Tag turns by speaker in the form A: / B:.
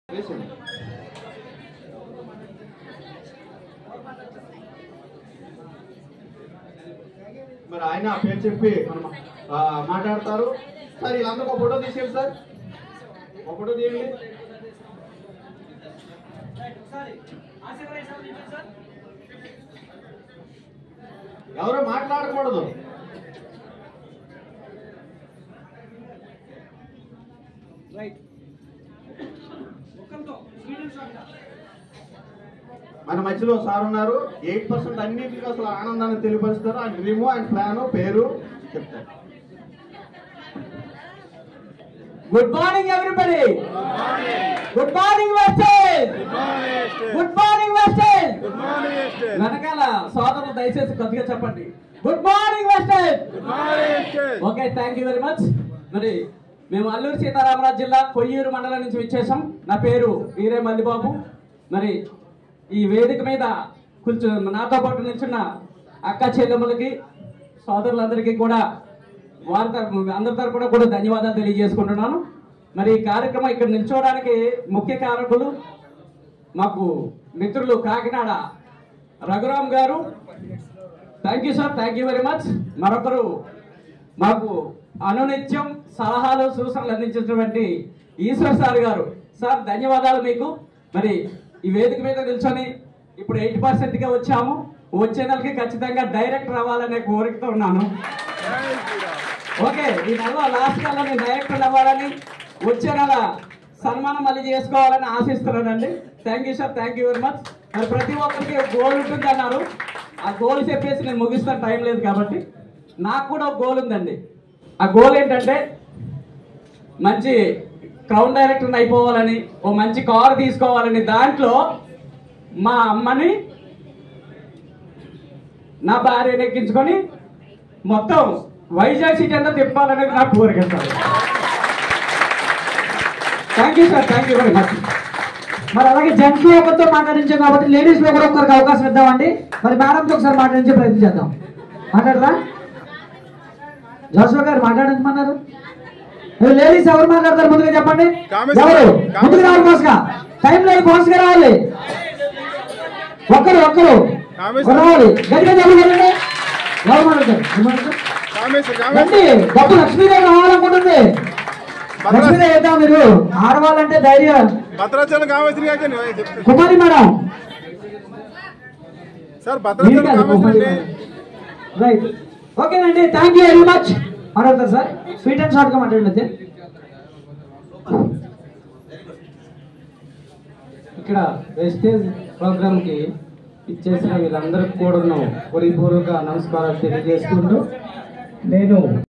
A: వేసేయండి. మరి ఆయన ఆ పేరు చెప్పి మనం ఆ, మాట్లాడతారు సార్ వీళ్ళందరూ ఒక ఫోటో తీసేయండి సార్ ఒక ఫోటో తీయండి ఎవరు మాట్లాడకూడదు మన మధ్యలో సార్ ఉన్నారు ఎయిట్ పర్సెంట్ అన్నింటికి అసలు ఆనందాన్ని తెలియపరుస్తారు ఆయన డ్రీము ఆయన ప్లాన్ పేరు చెప్తారు
B: good morning everybody good morning western good morning western వెనకాల సోదరులు దయచేసి కొద్దిగా చెప్పండి good morning western okay thank you very much మరి మేము అల్లూరు సీతారామరాజు జిల్లా కొయ్యూరు మండలం నుంచి వచ్చేసాం నా పేరు వీరే మల్లిబాబు మరి ఈ వేదిక మీద కొంచెం నాతో పాటు నిల్చున్న అక్క చెల్లెమ్మలకి సోదరులందరికీ కూడా వారి తరపు అందరి తరపున కూడా ధన్యవాదాలు తెలియజేసుకుంటున్నాను మరి ఈ కార్యక్రమం ఇక్కడ నిల్చోవడానికి ముఖ్య కారకులు మాకు మిత్రులు కాకినాడ రఘురామ్ గారు thank you sir thank you very much మరొకరు మాకు అనునిత్యం సలహాలు సూచనలు అందించినటువంటి ఈశ్వర్ సార్ గారు సార్ ధన్యవాదాలు మీకు మరి ఈ వేదిక మీద నిల్చొని ఇప్పుడు ఎయిట్ పర్సెంట్గా వచ్చాము వచ్చే నెలకి ఖచ్చితంగా డైరెక్ట్ రావాలనే కోరికతో ఉన్నాను ఓకే ఈ నెల లాస్ట్ కల్లా నేను డైరెక్టర్ అవ్వాలని వచ్చే నెల సన్మానం మళ్ళీ చేసుకోవాలని ఆశిస్తున్నానండి thank you sir thank you very much మరి ప్రతి ఒక్కరికి గోల్ ఉంటుంది అన్నారు ఆ గోల్ చెప్పేసి నేను ముగిస్తాను టైం లేదు కాబట్టి నాకు కూడా ఒక గోల్ ఉందండి ఆ గోల్ ఏంటంటే మంచి క్రౌన్ డైరెక్టర్ అయిపోవాలని ఓ మంచి కారు తీసుకోవాలని దాంట్లో మా అమ్మని నా భార్యను ఎక్కించుకొని మొత్తం వైజాగ్ సిటీ అంతా తిప్పాలనేది నా కోరిక sir thank you sir thank you very much
C: మరి అలాగే జెంట్స్ లో ఒకరితో మాట్లాడించాం కాబట్టి లేడీస్ లో కూడా ఒకరికి అవకాశం ఇద్దామండి మరి మేడంతో ఒకసారి మాట్లాడించే ప్రయత్నం చేద్దాం మాట్లాడరా జోసఫ్ గారు మాట్లాడించమన్నారు మీరు లేడీస్ ఎవరు మాట్లాడతారు ముందుగా చెప్పండి
D: కామేశ్వర-
C: ఎవరు
D: కామేశ్వర-
C: ముందుకు రావాలి బాస్గా టైం లేదు బాస్గా రావాలి ఒక్కరు ఒక్కరు
D: కామేశ్వర-
C: రావాలి గట్టిగా చెప్పగలండి ఎవరు మాట్లాడతారు మీరు మాట్లాడతారు?
D: కామేశ్వర్
C: రండి
D: కామేశ్వర్
C: గొప్ప లక్ష్మీదేవి రావాలనుకుంటుంది లక్ష్మీదేవి వేద్దాం మీరు ఆడవాళ్ళంటే ధైర్యం
D: భద్రాచలం కామేశ్వరి గారికి నువ్వే చెప్తా.
C: కుమారి మేడం
D: సార్ భద్రాచలం కామేశ్వరి అండి
C: రైట్ ఓకేనండి థ్యాంక్ యూ వెరీ మచ్ మాట్లాడతారు సార్ స్వీట్ అండ్ షార్ట్ గా మాట్లాడండి
B: ఇక్కడ వెస్టేజ్ ప్రోగ్రామ్ కి ఇచ్చేసిన వీళ్ళందరికీ కూడా హృదయపూర్వక నమస్కారాలు తెలియజేసుకుంటూ నేను